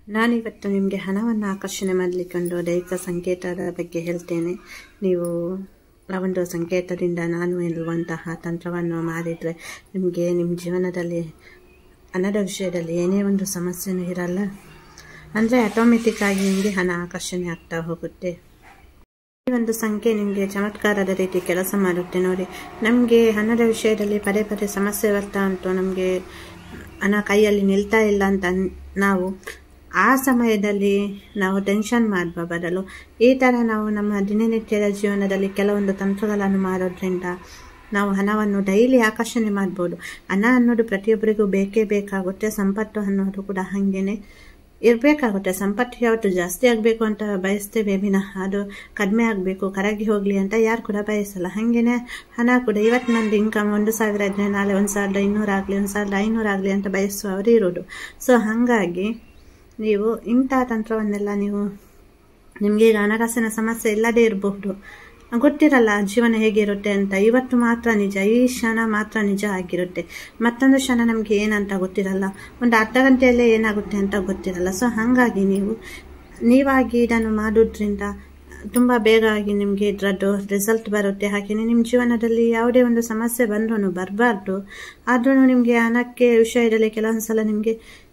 ನಾನಿವತ್ತು ನಿಮಗೆ ಹಣವನ್ನು ಆಕರ್ಷಣೆ ಮಾಡಲಿಕ್ಕೊಂದು ದೈಹಿಕ ಸಂಕೇತದ ಬಗ್ಗೆ ಹೇಳ್ತೇನೆ ನೀವು ಆ ಒಂದು ಸಂಕೇತದಿಂದ ನಾನು ಎನ್ನುವಂತಹ ತಂತ್ರವನ್ನು ಮಾಡಿದರೆ ನಿಮಗೆ ನಿಮ್ಮ ಜೀವನದಲ್ಲಿ ಹಣದ ವಿಷಯದಲ್ಲಿ ಏನೇ ಒಂದು ಸಮಸ್ಯೆನೂ ಇರಲ್ಲ ಅಂದರೆ ಆಟೋಮೆಟಿಕ್ ಆಗಿ ನಿಮಗೆ ಹಣ ಆಕರ್ಷಣೆ ಆಗ್ತಾ ಹೋಗುತ್ತೆ ಈ ಒಂದು ಸಂಖ್ಯೆ ನಿಮಗೆ ಚಮತ್ಕಾರದ ರೀತಿ ಕೆಲಸ ಮಾಡುತ್ತೆ ನೋಡಿ ನಮಗೆ ಹಣದ ವಿಷಯದಲ್ಲಿ ಪದೇ ಪದೇ ಸಮಸ್ಯೆ ಬರ್ತಾ ಉಂಟು ನಮಗೆ ಹಣ ಕೈಯಲ್ಲಿ ನಿಲ್ತಾ ಇಲ್ಲ ಅಂತ ಅನ್- ನಾವು ಆ ಸಮಯದಲ್ಲಿ ನಾವು ಟೆನ್ಷನ್ ಮಾಡುವ ಬದಲು ಈ ಥರ ನಾವು ನಮ್ಮ ದಿನನಿತ್ಯದ ಜೀವನದಲ್ಲಿ ಕೆಲವೊಂದು ತಂತ್ರಗಳನ್ನು ಮಾಡೋದ್ರಿಂದ ನಾವು ಹಣವನ್ನು ಡೈಲಿ ಆಕರ್ಷಣೆ ಮಾಡ್ಬೋದು ಹಣ ಅನ್ನೋದು ಪ್ರತಿಯೊಬ್ಬರಿಗೂ ಬೇಕೇ ಬೇಕಾಗುತ್ತೆ ಸಂಪತ್ತು ಅನ್ನೋದು ಕೂಡ ಹಾಗೇನೆ ಇರಬೇಕಾಗುತ್ತೆ ಸಂಪತ್ತು ಯಾವತ್ತು ಜಾಸ್ತಿ ಆಗಬೇಕು ಅಂತ ಬಯಸ್ತೇವೆ ವಿನಃ ಅದು ಕಡಿಮೆ ಆಗಬೇಕು ಕರಗಿ ಹೋಗಲಿ ಅಂತ ಯಾರು ಕೂಡ ಬಯಸಲ್ಲ ಹಾಗೇನೆ ಹಣ ಕೂಡ ಇವತ್ತು ನಂದು ಇನ್ಕಮ್ ಒಂದು ಸಾವಿರ ಇದ್ರೆ ನಾಳೆ ಒಂದು ಸಾವಿರದ ಇನ್ನೂರಾಗಲಿ ಒಂದು ಸಾವಿರದ ಐನೂರಾಗಲಿ ಅಂತ ಬಯಸುವವರು ಇರೋದು ಸೊ ಹಾಗಾಗಿ ನೀವು ಇಂಥ ತಂತ್ರವನ್ನೆಲ್ಲ ನೀವು ನಿಮಗೆ ಈಗ ಹಣಕಾಸಿನ ಸಮಸ್ಯೆ ಇಲ್ಲದೇ ಇರಬಹುದು ಗೊತ್ತಿರಲ್ಲ ಜೀವನ ಹೇಗಿರುತ್ತೆ ಅಂತ ಇವತ್ತು ಮಾತ್ರ ನಿಜ ಈ ಕ್ಷಣ ಮಾತ್ರ ನಿಜ ಆಗಿರುತ್ತೆ ಮತ್ತೊಂದು ಕ್ಷಣ ನಮಗೆ ಏನಂತ ಗೊತ್ತಿರಲ್ಲ ಒಂದು ಅರ್ಧ ಗಂಟೆಯಲ್ಲೇ ಏನಾಗುತ್ತೆ ಅಂತ ಗೊತ್ತಿರಲ್ಲ ಸೊ ಹಾಗಾಗಿ ನೀವು ನೀವಾಗಿ ಇದನ್ನು ಮಾಡೋದ್ರಿಂದ ತುಂಬ ಬೇಗ ಆಗಿ ನಿಮಗೆ ಇದರದ್ದು ರಿಸಲ್ಟ್ ಬರುತ್ತೆ ಹಾಗೆಯೇ ನಿಮ್ಮ ಜೀವನದಲ್ಲಿ ಯಾವುದೇ ಒಂದು ಸಮಸ್ಯೆ ಬಂದ್ರೂ ಬರಬಾರ್ದು ಆದ್ರೂ ನಿಮಗೆ ಹಣಕ್ಕೆ ವಿಷಯದಲ್ಲಿ ಕೆಲವೊಂದು ಸಲ ನಿಮಗೆ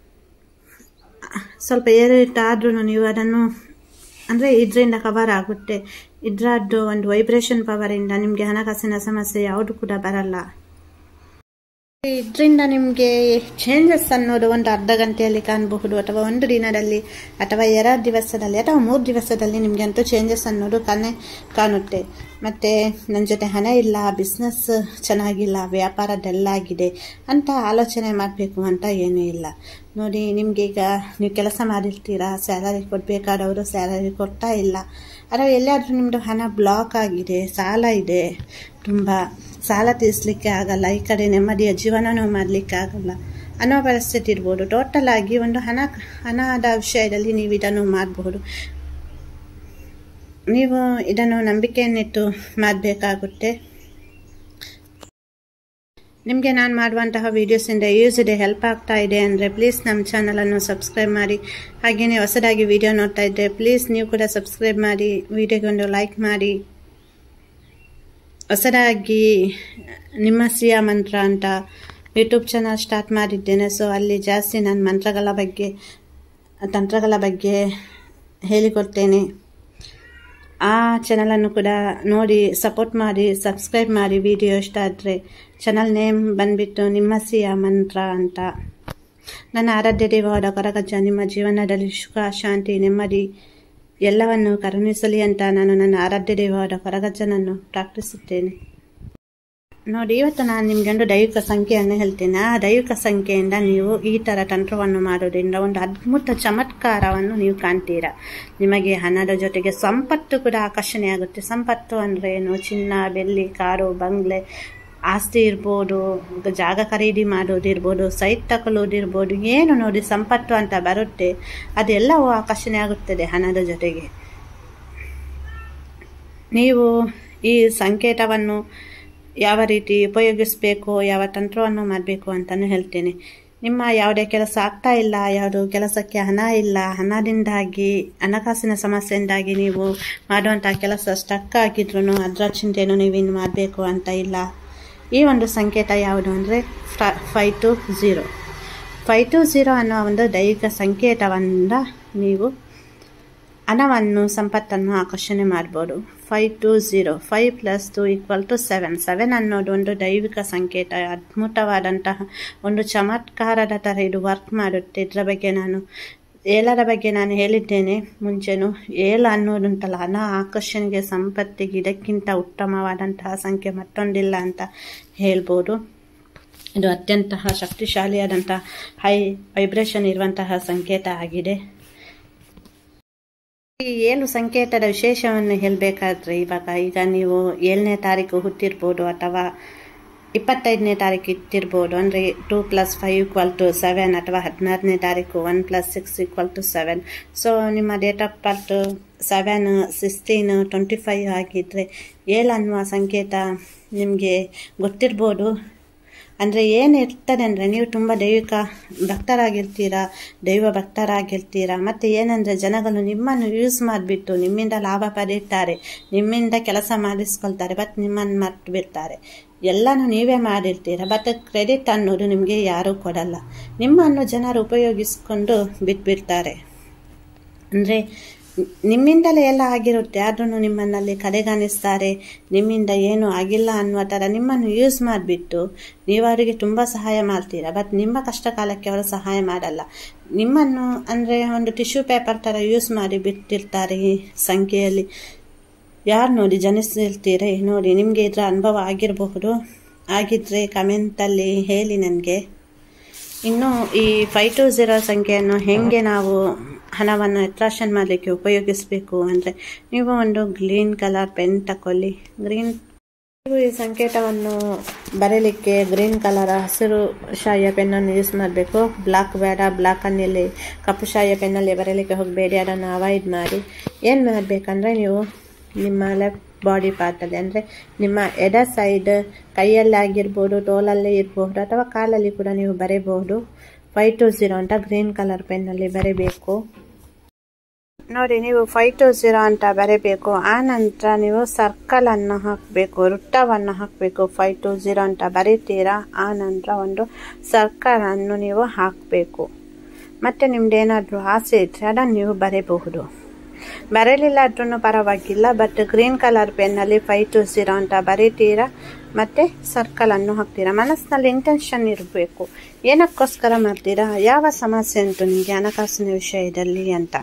ಸ್ವಲ್ಪ ಏರಿಟ್ ಆದ್ರೂ ನೀವು ಅದನ್ನು ಅಂದರೆ ಇದರಿಂದ ಕವರ್ ಆಗುತ್ತೆ ಇದರದ್ದು ಒಂದು ವೈಬ್ರೇಷನ್ ಪವರಿಂದ ನಿಮಗೆ ಹಣಕಾಸಿನ ಸಮಸ್ಯೆ ಯಾವುದು ಕೂಡ ಬರಲ್ಲ ಇದರಿಂದ ನಿಮಗೆ ಚೇಂಜಸ್ ಅನ್ನೋದು ಒಂದು ಅರ್ಧ ಗಂಟೆಯಲ್ಲಿ ಕಾಣಬಹುದು ಅಥವಾ ಒಂದು ದಿನದಲ್ಲಿ ಅಥವಾ ಎರಡು ದಿವಸದಲ್ಲಿ ಅಥವಾ ಮೂರು ದಿವಸದಲ್ಲಿ ನಿಮಗೆ ಅಂತೂ ಚೇಂಜಸ್ ಅನ್ನೋದು ಕಾಣೆ ಕಾಣುತ್ತೆ ಮತ್ತು ನನ್ನ ಜೊತೆ ಹಣ ಇಲ್ಲ ಬಿಸ್ನೆಸ್ ಚೆನ್ನಾಗಿಲ್ಲ ವ್ಯಾಪಾರ ಡಲ್ ಆಗಿದೆ ಅಂತ ಆಲೋಚನೆ ಮಾಡಬೇಕು ಅಂತ ಏನೂ ಇಲ್ಲ ನೋಡಿ ನಿಮಗೆ ಈಗ ನೀವು ಕೆಲಸ ಮಾಡಿರ್ತೀರಾ ಸ್ಯಾಲರಿ ಕೊಡಬೇಕಾದವರು ಸ್ಯಾಲರಿ ಕೊಡ್ತಾ ಇಲ್ಲ ಅಥವಾ ಎಲ್ಲಾದರೂ ನಿಮ್ಮದು ಹಣ ಬ್ಲಾಕ್ ಆಗಿದೆ ಸಾಲ ಇದೆ ತುಂಬ ಸಾಲ ತೀರಿಸಲಿಕ್ಕೆ ಆಗಲ್ಲ ಈ ಕಡೆ ನೆಮ್ಮದಿಯ ಜೀವನನೂ ಮಾಡಲಿಕ್ಕೆ ಆಗಲ್ಲ ಅನ್ನೋ ಪರಿಸ್ಥಿತಿ ಇರ್ಬೋದು ಟೋಟಲ್ ಆಗಿ ಒಂದು ಹಣ ಹಣದ ವಿಷಯದಲ್ಲಿ ನೀವು ಇದನ್ನು ಮಾಡಬಹುದು ನೀವು ಇದನ್ನು ನಂಬಿಕೆಯನ್ನಿಟ್ಟು ಮಾಡಬೇಕಾಗುತ್ತೆ ನಿಮಗೆ ನಾನು ಮಾಡುವಂತಹ ವೀಡಿಯೋಸಿಂದ ಯೂಸ್ ಇದೆ ಹೆಲ್ಪ್ ಆಗ್ತಾ ಇದೆ ಅಂದರೆ ಪ್ಲೀಸ್ ನಮ್ಮ ಚಾನಲನ್ನು ಸಬ್ಸ್ಕ್ರೈಬ್ ಮಾಡಿ ಹಾಗೆಯೇ ಹೊಸದಾಗಿ ವಿಡಿಯೋ ನೋಡ್ತಾ ಇದ್ದರೆ ಪ್ಲೀಸ್ ನೀವು ಕೂಡ ಸಬ್ಸ್ಕ್ರೈಬ್ ಮಾಡಿ ವಿಡಿಯೋಗೊಂದು ಲೈಕ್ ಮಾಡಿ ಹೊಸದಾಗಿ ನಿಮ್ಮ ಸಿಯ ಮಂತ್ರ ಅಂತ ಯೂಟ್ಯೂಬ್ ಚಾನಲ್ ಸ್ಟಾರ್ಟ್ ಮಾಡಿದ್ದೇನೆ ಸೊ ಅಲ್ಲಿ ಜಾಸ್ತಿ ನಾನು ಮಂತ್ರಗಳ ಬಗ್ಗೆ ತಂತ್ರಗಳ ಬಗ್ಗೆ ಹೇಳಿಕೊಡ್ತೇನೆ ಆ ಚಾನಲನ್ನು ಕೂಡ ನೋಡಿ ಸಪೋರ್ಟ್ ಮಾಡಿ ಸಬ್ಸ್ಕ್ರೈಬ್ ಮಾಡಿ ವಿಡಿಯೋ ಇಷ್ಟ ಆದರೆ ಚಾನಲ್ ನೇಮ್ ಬಂದ್ಬಿಟ್ಟು ನಿಮ್ಮ ಸಿಯ ಮಂತ್ರ ಅಂತ ನನ್ನ ಆರಾಧ್ಯ ದೇವವಾದ ಕೊರಗಜ್ಜ ನಿಮ್ಮ ಜೀವನದಲ್ಲಿ ಸುಖ ಶಾಂತಿ ನೆಮ್ಮದಿ ಎಲ್ಲವನ್ನು ಕರುಣಿಸಲಿ ಅಂತ ನಾನು ನನ್ನ ಆರಾಧ್ಯ ದೇವವಾದ ಕೊರಗಜ್ಜನನ್ನು ಪ್ರಾರ್ಥಿಸುತ್ತೇನೆ ನೋಡಿ ಇವತ್ತು ನಾನು ನಿಮಗೆ ಒಂದು ದೈವಿಕ ಸಂಖ್ಯೆಯನ್ನು ಹೇಳ್ತೇನೆ ಆ ದೈವಿಕ ಸಂಖ್ಯೆಯಿಂದ ನೀವು ಈ ಥರ ತಂತ್ರವನ್ನು ಮಾಡೋದ್ರಿಂದ ಒಂದು ಅದ್ಭುತ ಚಮತ್ಕಾರವನ್ನು ನೀವು ಕಾಣ್ತೀರಾ ನಿಮಗೆ ಹಣದ ಜೊತೆಗೆ ಸಂಪತ್ತು ಕೂಡ ಆಕರ್ಷಣೆ ಆಗುತ್ತೆ ಸಂಪತ್ತು ಅಂದರೆ ಏನು ಚಿನ್ನ ಬೆಳ್ಳಿ ಕಾರು ಬಂಗ್ಲೆ ಆಸ್ತಿ ಇರ್ಬೋದು ಜಾಗ ಖರೀದಿ ಮಾಡೋದಿರ್ಬೋದು ಸೈಟ್ ತಗೊಳ್ಳೋದಿರ್ಬೋದು ಏನು ನೋಡಿ ಸಂಪತ್ತು ಅಂತ ಬರುತ್ತೆ ಅದೆಲ್ಲವೂ ಆಕರ್ಷಣೆ ಆಗುತ್ತದೆ ಹಣದ ಜೊತೆಗೆ ನೀವು ಈ ಸಂಕೇತವನ್ನು ಯಾವ ರೀತಿ ಉಪಯೋಗಿಸಬೇಕು ಯಾವ ತಂತ್ರವನ್ನು ಮಾಡಬೇಕು ಅಂತಲೂ ಹೇಳ್ತೇನೆ ನಿಮ್ಮ ಯಾವುದೇ ಕೆಲಸ ಆಗ್ತಾ ಇಲ್ಲ ಯಾವುದು ಕೆಲಸಕ್ಕೆ ಹಣ ಇಲ್ಲ ಹಣದಿಂದಾಗಿ ಹಣಕಾಸಿನ ಸಮಸ್ಯೆಯಿಂದಾಗಿ ನೀವು ಮಾಡುವಂಥ ಕೆಲಸ ಸ್ಟಕ್ ಆಗಿದ್ರು ಅದರ ಚಿಂತೆಯನ್ನು ನೀವಿನ್ನು ಮಾಡಬೇಕು ಅಂತ ಇಲ್ಲ ಈ ಒಂದು ಸಂಕೇತ ಯಾವುದು ಅಂದರೆ five two zero five two zero ಅನ್ನೋ ಒಂದು ದೈಹಿಕ ಸಂಕೇತದಿಂದ ನೀವು ಹಣವನ್ನು ಸಂಪತ್ತನ್ನು ಆಕರ್ಷಣೆ ಮಾಡ್ಬೋದು five two zero five plus two equal to seven seven ಅನ್ನೋದು ಒಂದು ದೈವಿಕ ಸಂಕೇತ ಅದ್ಭುತವಾದಂತಹ ಒಂದು ಚಮತ್ಕಾರದ ಥರ ಇದು ವರ್ಕ್ ಮಾಡುತ್ತೆ ಇದರ ಬಗ್ಗೆ ನಾನು ಏಳರ ಬಗ್ಗೆ ನಾನು ಹೇಳಿದ್ದೇನೆ ಮುಂಚೆನೂ ಏಳು ಅನ್ನೋದುಂಟಲ್ಲ ಹಣ ಆಕರ್ಷಣೆಗೆ ಸಂಪತ್ತಿಗೆ ಇದಕ್ಕಿಂತ ಉತ್ತಮವಾದಂತಹ ಸಂಖ್ಯೆ ಮತ್ತೊಂದಿಲ್ಲ ಅಂತ ಹೇಳ್ಬೋದು ಇದು ಅತ್ಯಂತ ಶಕ್ತಿಶಾಲಿಯಾದಂತಹ ಹೈ ವೈಬ್ರೇಷನ್ ಇರುವಂತಹ ಸಂಕೇತ ಆಗಿದೆ ಈ ಏಳು ಸಂಕೇತದ ವಿಶೇಷವನ್ನು ಹೇಳಬೇಕಾದ್ರೆ ಇವಾಗ ಈಗ ನೀವು ಏಳನೇ ತಾರೀಕು ಹುಟ್ಟಿರ್ಬೋದು ಅಥವಾ ಇಪ್ಪತ್ತೈದನೇ ತಾರೀಕು ಇಟ್ಟಿರ್ಬೋದು ಅಂದರೆ two plus five equal to seven ಅಥವಾ ಹದಿನಾರನೇ ತಾರೀಕು one plus six equal to seven so ನಿಮ್ಮ date of birth seven sixteen twenty five ಆಗಿದ್ದರೆ ಏಳು ಅನ್ನುವ ಸಂಕೇತ ನಿಮಗೆ ಗೊತ್ತಿರ್ಬೋದು ಅಂದರೆ ಏನು ಇರ್ತದೆ ಅಂದರೆ ನೀವು ತುಂಬ ದೈವಿಕ ಭಕ್ತರಾಗಿರ್ತೀರಾ ದೈವ ಭಕ್ತರಾಗಿರ್ತೀರಾ ಮತ್ತು ಏನಂದರೆ ಜನಗಳು ನಿಮ್ಮನ್ನು ಯೂಸ್ ಮಾಡಿಬಿಟ್ಟು ನಿಮ್ಮಿಂದ ಲಾಭ ಪಡೀತಾರೆ ನಿಮ್ಮಿಂದ ಕೆಲಸ ಮಾಡಿಸ್ಕೊಳ್ತಾರೆ ಬಟ್ ನಿಮ್ಮನ್ನು ಮರ್ತು ಬಿಡ್ತಾರೆ ಎಲ್ಲನೂ ನೀವೇ ಮಾಡಿರ್ತೀರ ಬಟ್ ಕ್ರೆಡಿಟ್ ಅನ್ನೋದು ನಿಮಗೆ ಯಾರೂ ಕೊಡಲ್ಲ ನಿಮ್ಮನ್ನು ಜನರು ಉಪಯೋಗಿಸ್ಕೊಂಡು ಬಿಟ್ಬಿಡ್ತಾರೆ ಅಂದರೆ ನಿಮ್ಮಿಂದಲೇ ಎಲ್ಲ ಆಗಿರುತ್ತೆ ಆದ್ರೂ ನಿಮ್ಮನ್ನಲ್ಲಿ ಕಡೆಗಣಿಸ್ತಾರೆ ನಿಮ್ಮಿಂದ ಏನೂ ಆಗಿಲ್ಲ ಅನ್ನುವ ಥರ ನಿಮ್ಮನ್ನು ಯೂಸ್ ಮಾಡಿಬಿಟ್ಟು ನೀವು ಅವರಿಗೆ ತುಂಬ ಸಹಾಯ ಮಾಡ್ತೀರಾ ಬಟ್ ನಿಮ್ಮ ಕಷ್ಟ ಕಾಲಕ್ಕೆ ಅವರು ಸಹಾಯ ಮಾಡಲ್ಲ ನಿಮ್ಮನ್ನು ಅಂದರೆ ಒಂದು ಟಿಶ್ಯೂ ಪೇಪರ್ ಥರ ಯೂಸ್ ಮಾಡಿ ಬಿಟ್ಟಿರ್ತಾರೆ ಈ ಸಂಖ್ಯೆಯಲ್ಲಿ ಯಾರು ನೋಡಿ ಜನಿಸಿರ್ತೀರಿ ನೋಡಿ ನಿಮಗೆ ಇದರ ಅನುಭವ ಆಗಿರಬಹುದು ಆಗಿದ್ದರೆ ಕಮೆಂಟಲ್ಲಿ ಹೇಳಿ ನನಗೆ ಇನ್ನು ಈ ಫೈವ್ ಟು ಝೀರೋ ಸಂಖ್ಯೆಯನ್ನು ಹೇಗೆ ನಾವು ಹಣವನ್ನು ಅಟ್ರಾಕ್ಷನ್ ಮಾಡಲಿಕ್ಕೆ ಉಪಯೋಗಿಸಬೇಕು ಅಂದರೆ ನೀವು ಒಂದು ಗ್ರೀನ್ ಕಲರ್ ಪೆನ್ ತಗೊಳ್ಳಿ ಗ್ರೀನ್ ನೀವು ಈ ಸಂಕೇತವನ್ನು ಬರೀಲಿಕ್ಕೆ ಗ್ರೀನ್ ಕಲರ್ ಹಸಿರು ಶಾಯಿಯ ಪೆನ್ನನ್ನು ಯೂಸ್ ಮಾಡಬೇಕು ಬ್ಲಾಕ್ ಬೇಡ ಬ್ಲಾಕನ್ನಲ್ಲಿ ಕಪ್ಪು ಶಾಯಿಯ ಪೆನ್ನಲ್ಲಿ ಬರೀಲಿಕ್ಕೆ ಹೋಗಬೇಡಿ ಅದನ್ನು ಅವಾಯ್ಡ್ ಮಾಡಿ ಏನು ಮಾಡಬೇಕಂದ್ರೆ ನೀವು ನಿಮ್ಮ ಲೆಫ್ಟ್ ಬಾಡಿ ಪಾರ್ಟಲ್ಲಿ ಅಂದರೆ ನಿಮ್ಮ ಎಡ ಸೈಡ್ ಕೈಯಲ್ಲಿ ಆಗಿರ್ಬೋದು ಟೋಲಲ್ಲಿ ಇರ್ಬೋದು ಅಥವಾ ಕಾಲಲ್ಲಿ ಕೂಡ ನೀವು ಬರೀಬಹುದು ಫೈವ್ ಟು ಝೀರೋ ಅಂತ ಗ್ರೀನ್ ಕಲರ್ ಪೆನ್ನಲ್ಲಿ ಬರೀಬೇಕು ನೋಡಿ ನೀವು ಫೈವ್ ಟು ಝೀರೋ ಅಂತ ಬರೀಬೇಕು ಆ ನಂತರ ನೀವು ಸರ್ಕಲನ್ನು ಹಾಕಬೇಕು ವೃತ್ತವನ್ನು ಹಾಕಬೇಕು ಫೈವ್ ಟು ಝೀರೋ ಅಂತ ಬರೀತೀರಾ ಆ ನಂತರ ಒಂದು ಸರ್ಕಲನ್ನು ನೀವು ಹಾಕಬೇಕು ಮತ್ತು ನಿಮ್ದು ಏನಾದರೂ ಆಸೆ ಇದ್ದರೆ ಅದನ್ನು ನೀವು ಬರೀಬಹುದು ಬರೀಲಿಲ್ಲ ಆದ್ರೂ ಪರವಾಗಿಲ್ಲ ಬಟ್ ಗ್ರೀನ್ ಕಲರ್ ಪೆನ್ನಲ್ಲಿ ಫೈವ್ ಟು ಝೀರೋ ಅಂತ ಬರೀತೀರಾ ಮತ್ತು ಸರ್ಕಲನ್ನು ಹಾಕ್ತೀರಾ ಮನಸ್ಸಿನಲ್ಲಿ ಇಂಟೆನ್ಷನ್ ಇರಬೇಕು ಏನಕ್ಕೋಸ್ಕರ ಮಾಡ್ತೀರಾ ಯಾವ ಸಮಸ್ಯೆ ಉಂಟು ನಿಮಗೆ ಹಣಕಾಸಿನ ವಿಷಯದಲ್ಲಿ ಅಂತ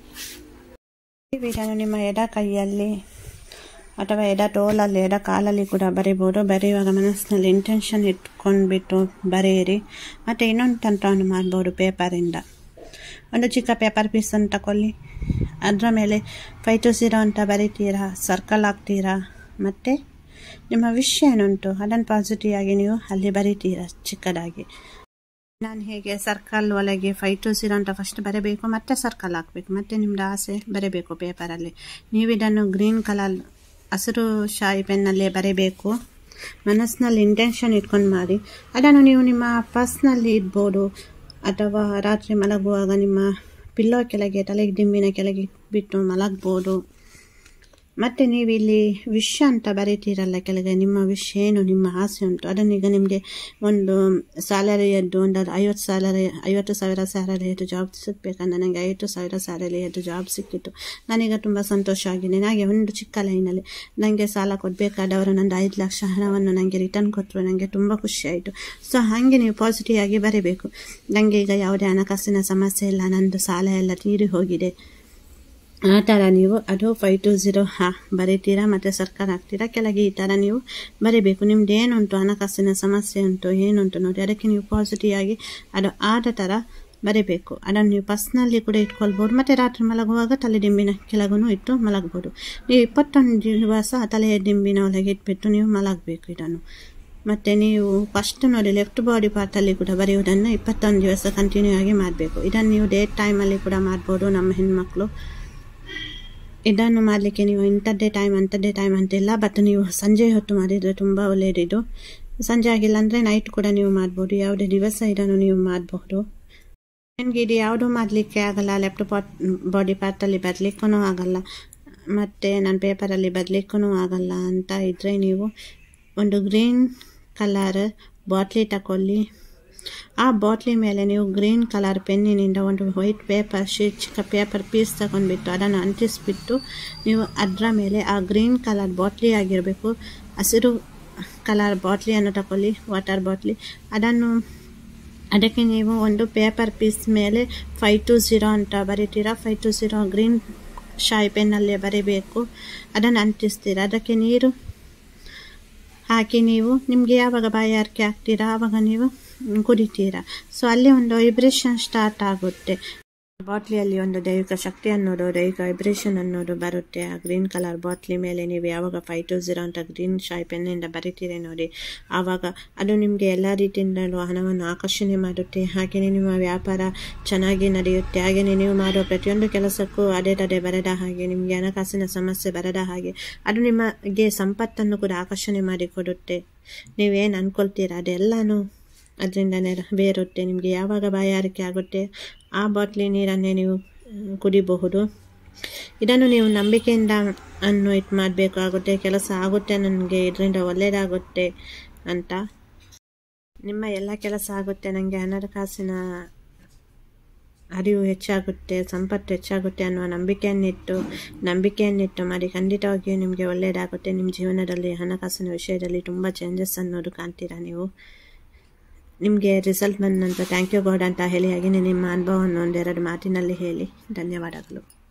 ಇದನ್ನು ನಿಮ್ಮ ಎಡ ಕೈಯಲ್ಲಿ ಅಥವಾ ಎಡ ಟೋಲಲ್ಲಿ ಎಡ ಕಾಲಲ್ಲಿ ಕೂಡ ಬರೀಬೋದು ಬರೆಯುವಾಗ ಮನಸ್ಸಿನಲ್ಲಿ ಇಂಟೆನ್ಷನ್ ಇಟ್ಕೊಂಡ್ಬಿಟ್ಟು ಬರೆಯಿರಿ ಮತ್ತು ಇನ್ನೊಂದು ತಂತ್ರವನ್ನು ಮಾಡ್ಬೋದು ಪೇಪರಿಂದ ಒಂದು ಚಿಕ್ಕ ಪೇಪರ್ ಪೀಸನ್ನು ತಗೊಳ್ಳಿ ಅದರ ಮೇಲೆ ಫೈ ಟು ಝೀರೋ ಅಂತ ಬರೀತೀರಾ ಸರ್ಕಲ್ ಹಾಕ್ತೀರಾ ಮತ್ತು ನಿಮ್ಮ ವಿಷಯ ಏನುಂಟು ಅದನ್ನು ಪಾಸಿಟಿವ್ ಆಗಿ ನೀವು ಅಲ್ಲಿ ಬರೀತೀರಾ ಚಿಕ್ಕದಾಗಿ ನಾನು ಹೇಗೆ ಸರ್ಕಲ್ ಒಳಗೆ ಫೈ ಟು ಝೀರೋ ಅಂತ ಫಸ್ಟ್ ಬರೀಬೇಕು ಮತ್ತೆ ಸರ್ಕಲ್ ಹಾಕಬೇಕು ಮತ್ತೆ ನಿಮ್ಮದು ಆಸೆ ಬರೀಬೇಕು ಪೇಪರಲ್ಲಿ ನೀವು ಇದನ್ನು ಗ್ರೀನ್ ಕಲರ್ ಹಸಿರು ಶಾಯಿ ಪೆನ್ನಲ್ಲೇ ಬರೀಬೇಕು ಮನಸ್ಸಿನಲ್ಲಿ ಇಂಟೆನ್ಷನ್ ಇಟ್ಕೊಂಡು ಮಾಡಿ ಅದನ್ನು ನೀವು ನಿಮ್ಮ ಪರ್ಸ್ನಲ್ಲಿ ಇಡ್ಬೋದು ಅಥವಾ ರಾತ್ರಿ ಮಲಗುವಾಗ ನಿಮ್ಮ ಪಿಲ್ಲೋ ಕೆಳಗೆ ತಲೆಗೆ ದಿಂಬಿನ ಕೆಳಗೆ ಬಿಟ್ಟು ಮಲಗ್ಬೋದು ಮತ್ತು ನೀವು ಇಲ್ಲಿ ವಿಷ ಅಂತ ಬರೀತೀರಲ್ಲ ಕೆಳಗೆ ನಿಮ್ಮ ವಿಷ ಏನು ನಿಮ್ಮ ಆಸೆ ಉಂಟು ಅದನ್ನೀಗ ನಿಮಗೆ ಒಂದು ಸ್ಯಾಲರಿಯದ್ದು ಒಂದು ಐವತ್ತು ಸ್ಯಾಲರಿ ಐವತ್ತು ಸಾವಿರ ಸ್ಯಾಲರಿಯದ್ದು ಜಾಬ್ ಸಿಗಬೇಕಂದ್ರೆ ನನಗೆ ಐವತ್ತು ಸಾವಿರ ಸ್ಯಾಲರಿಯದ್ದು ಜಾಬ್ ಸಿಕ್ಕಿತ್ತು ನಾನೀಗ ತುಂಬ ಸಂತೋಷ ಆಗಿದೆ ನನಗೆ ಒಂದು ಚಿಕ್ಕ ಲೈನಲ್ಲಿ ನನಗೆ ಸಾಲ ಕೊಡಬೇಕಾದವರು ನಂದು ಐದು ಲಕ್ಷ ಹಣವನ್ನು ನನಗೆ ರಿಟರ್ನ್ ಕೊಟ್ಟರು ನನಗೆ ತುಂಬ ಖುಷಿಯಾಯಿತು ಸೊ ಹಾಗೆ ನೀವು ಪಾಸಿಟಿವ್ ಆಗಿ ಬರೀಬೇಕು ನನಗೆ ಈಗ ಯಾವುದೇ ಹಣಕಾಸಿನ ಸಮಸ್ಯೆ ಇಲ್ಲ ನಂದು ಸಾಲ ಎಲ್ಲ ತೀರಿ ಹೋಗಿದೆ ಆ ಥರ ನೀವು ಅದು ಫೈವ್ ಟು ಝೀರೋ ಹಾ ಬರೀತೀರಾ ಮತ್ತು ಸರ್ಕಾರ ಹಾಕ್ತೀರಾ ಕೆಳಗೆ ಈ ಥರ ನೀವು ಬರೀಬೇಕು ನಿಮ್ದು ಏನುಂಟು ಹಣಕಾಸಿನ ಸಮಸ್ಯೆ ಉಂಟು ಏನುಂಟು ನೋಡಿ ಅದಕ್ಕೆ ನೀವು ಪಾಸಿಟಿವ್ ಆಗಿ ಅದು ಆದ ಥರ ಬರೀಬೇಕು ಅದನ್ನು ನೀವು ಪರ್ಸ್ನಲ್ಲಿ ಕೂಡ ಇಟ್ಕೊಳ್ಬೋದು ಮತ್ತು ರಾತ್ರಿ ಮಲಗುವಾಗ ತಲೆ ದಿಂಬಿನ ಕೆಳಗೂ ಇಟ್ಟು ಮಲಗ್ಬೋದು ನೀವು ಇಪ್ಪತ್ತೊಂದು ದಿವಸ ತಲೆಯ ದಿಂಬಿನ ಒಳಗೆ ಇಟ್ಬಿಟ್ಟು ನೀವು ಮಲಗಬೇಕು ಇದನ್ನು ಮತ್ತು ನೀವು ಫಸ್ಟ್ ನೋಡಿ ಲೆಫ್ಟ್ ಬಾಡಿ ಪಾರ್ಟಲ್ಲಿ ಕೂಡ ಬರೆಯುವುದನ್ನು ಇಪ್ಪತ್ತೊಂದು ದಿವಸ ಕಂಟಿನ್ಯೂ ಆಗಿ ಮಾಡಬೇಕು ಇದನ್ನು ನೀವು ಡೇ ಟೈಮಲ್ಲಿ ಕೂಡ ಮಾಡ್ಬೋದು ನಮ್ಮ ಹೆಣ್ಮಕ್ಳು ಇದನ್ನು ಮಾಡಲಿಕ್ಕೆ ನೀವು ಇಂಥದ್ದೇ ಟೈಮ್ ಅಂಥದ್ದೇ ಟೈಮ್ ಅಂತಿಲ್ಲ ಬಟ್ ನೀವು ಸಂಜೆ ಹೊತ್ತು ಮಾಡಿದರೆ ತುಂಬ ಒಳ್ಳೆಯದಿದು ಸಂಜೆ ಆಗಿಲ್ಲ ಅಂದರೆ ನೈಟ್ ಕೂಡ ನೀವು ಮಾಡ್ಬೋದು ಯಾವುದೇ ದಿವಸ ಇದನ್ನು ನೀವು ಮಾಡಬಹುದು ನನಗೆ ಇದು ಯಾವುದೂ ಮಾಡಲಿಕ್ಕೆ ಆಗಲ್ಲ ಲೆಫ್ಟ್ ಪಾಟ್ ಬಾಡಿ ಪಾರ್ಟಲ್ಲಿ ಬರಲಿಕ್ಕೂ ಆಗಲ್ಲ ಮತ್ತು ನನ್ನ ಪೇಪರಲ್ಲಿ ಬರಲಿಕ್ಕೂ ಆಗಲ್ಲ ಅಂತ ಇದ್ದರೆ ನೀವು ಒಂದು ಗ್ರೀನ್ ಕಲರ್ ಬಾಟ್ಲಿ ತಗೊಳ್ಳಿ ಆ ಬಾಟ್ಲಿ ಮೇಲೆ ನೀವು ಗ್ರೀನ್ ಕಲರ್ ಪೆನ್ನಿನಿಂದ ಒಂದು ವೈಟ್ ಪೇಪರ್ ಶೀಟ್ ಚಿಕ್ಕ ಪೇಪರ್ ಪೀಸ್ ತಗೊಂಡ್ಬಿಟ್ಟು ಅದನ್ನು ಅಂಟಿಸ್ಬಿಟ್ಟು ನೀವು ಅದರ ಮೇಲೆ ಆ ಗ್ರೀನ್ ಕಲರ್ ಬಾಟ್ಲಿ ಆಗಿರಬೇಕು ಹಸಿರು ಕಲರ್ ಬಾಟ್ಲಿಯನ್ನು ತಗೊಳ್ಳಿ ವಾಟರ್ ಬಾಟ್ಲಿ ಅದನ್ನು ಅದಕ್ಕೆ ನೀವು ಒಂದು ಪೇಪರ್ ಪೀಸ್ ಮೇಲೆ ಫೈ ಟು ಝೀರೋ ಅಂತ ಬರೀತೀರಾ ಫೈ ಟು ಝೀರೋ ಗ್ರೀನ್ ಶಾಯಿ ಪೆನ್ನಲ್ಲೇ ಬರೀಬೇಕು ಅದನ್ನು ಅಂಟಿಸ್ತೀರಾ ಅದಕ್ಕೆ ನೀರು ಹಾಕಿ ನೀವು ನಿಮಗೆ ಯಾವಾಗ ಬಾಯಾರಿಕೆ ಆಗ್ತೀರಾ ಆವಾಗ ನೀವು ಕುಡಿತೀರಾ ಸೊ ಅಲ್ಲಿ ಒಂದು ವೈಬ್ರೇಷನ್ ಸ್ಟಾರ್ಟ್ ಆಗುತ್ತೆ ಬಾಟ್ಲಿಯಲ್ಲಿ ಒಂದು ದೈವಿಕ ಶಕ್ತಿ ಅನ್ನೋದು ದೈವಿಕ ವೈಬ್ರೇಷನ್ ಅನ್ನೋದು ಬರುತ್ತೆ ಆ ಗ್ರೀನ್ ಕಲರ್ ಬಾಟ್ಲಿ ಮೇಲೆ ನೀವು ಯಾವಾಗ ಫೈವ್ ಟು ಝೀರೋ ಅಂತ ಗ್ರೀನ್ ಶಾಯ್ ಪೆನ್ನಿಂದ ಬರಿತೀರಿ ನೋಡಿ ಆವಾಗ ಅದು ನಿಮಗೆ ಎಲ್ಲ ರೀತಿಯಿಂದಲೂ ಹಣವನ್ನು ಆಕರ್ಷಣೆ ಮಾಡುತ್ತೆ ಹಾಗೆಯೇ ನಿಮ್ಮ ವ್ಯಾಪಾರ ಚೆನ್ನಾಗಿ ನಡೆಯುತ್ತೆ ಹಾಗೆಯೇ ನೀವು ಮಾಡುವ ಪ್ರತಿಯೊಂದು ಕೆಲಸಕ್ಕೂ ಅದೇ ತಡೆ ಬರದ ಹಾಗೆ ನಿಮಗೆ ಹಣಕಾಸಿನ ಸಮಸ್ಯೆ ಬರದ ಹಾಗೆ ಅದು ನಿಮಗೆ ಸಂಪತ್ತನ್ನು ಕೂಡ ಆಕರ್ಷಣೆ ಮಾಡಿಕೊಡುತ್ತೆ ನೀವೇನು ಅಂದ್ಕೊಳ್ತೀರಾ ಅದೆಲ್ಲನೂ ಅದರಿಂದ ನೆರವೇರುತ್ತೆ ನಿಮಗೆ ಯಾವಾಗ ಬಾಯಾರಿಕೆ ಆಗುತ್ತೆ ಆ ಬಾಟ್ಲಿ ನೀರನ್ನೇ ನೀವು ಕುಡಿಬಹುದು ಇದನ್ನು ನೀವು ನಂಬಿಕೆಯಿಂದ ಅನ್ನು ಇದು ಮಾಡಬೇಕಾಗುತ್ತೆ ಕೆಲಸ ಆಗುತ್ತೆ ನನಗೆ ಇದರಿಂದ ಒಳ್ಳೆಯದಾಗುತ್ತೆ ಅಂತ ನಿಮ್ಮ ಎಲ್ಲ ಕೆಲಸ ಆಗುತ್ತೆ ನನಗೆ ಹಣಕಾಸಿನ ಅರಿವು ಹೆಚ್ಚಾಗುತ್ತೆ ಸಂಪತ್ತು ಹೆಚ್ಚಾಗುತ್ತೆ ಅನ್ನುವ ನಂಬಿಕೆಯನ್ನಿಟ್ಟು ನಂಬಿಕೆಯನ್ನಿಟ್ಟು ಮಾಡಿ ಖಂಡಿತವಾಗಿಯೂ ನಿಮಗೆ ಒಳ್ಳೆಯದಾಗುತ್ತೆ ನಿಮ್ಮ ಜೀವನದಲ್ಲಿ ಹಣಕಾಸಿನ ವಿಷಯದಲ್ಲಿ ತುಂಬ ಚೇಂಜಸ್ ಅನ್ನೋದು ಕಾಣ್ತೀರಾ ನೀವು ನಿಮಗೆ ರಿಸಲ್ಟ್ ಬಂದ ನಂತರ ಥ್ಯಾಂಕ್ ಯು ಗಾಡ್ ಅಂತ ಹೇಳಿ ಹಾಗೆಯೇ ನಿಮ್ಮ ಅನುಭವವನ್ನು ಒಂದೆರಡು ಮಾತಿನಲ್ಲಿ ಹೇಳಿ ಧನ್ಯವಾದಗಳು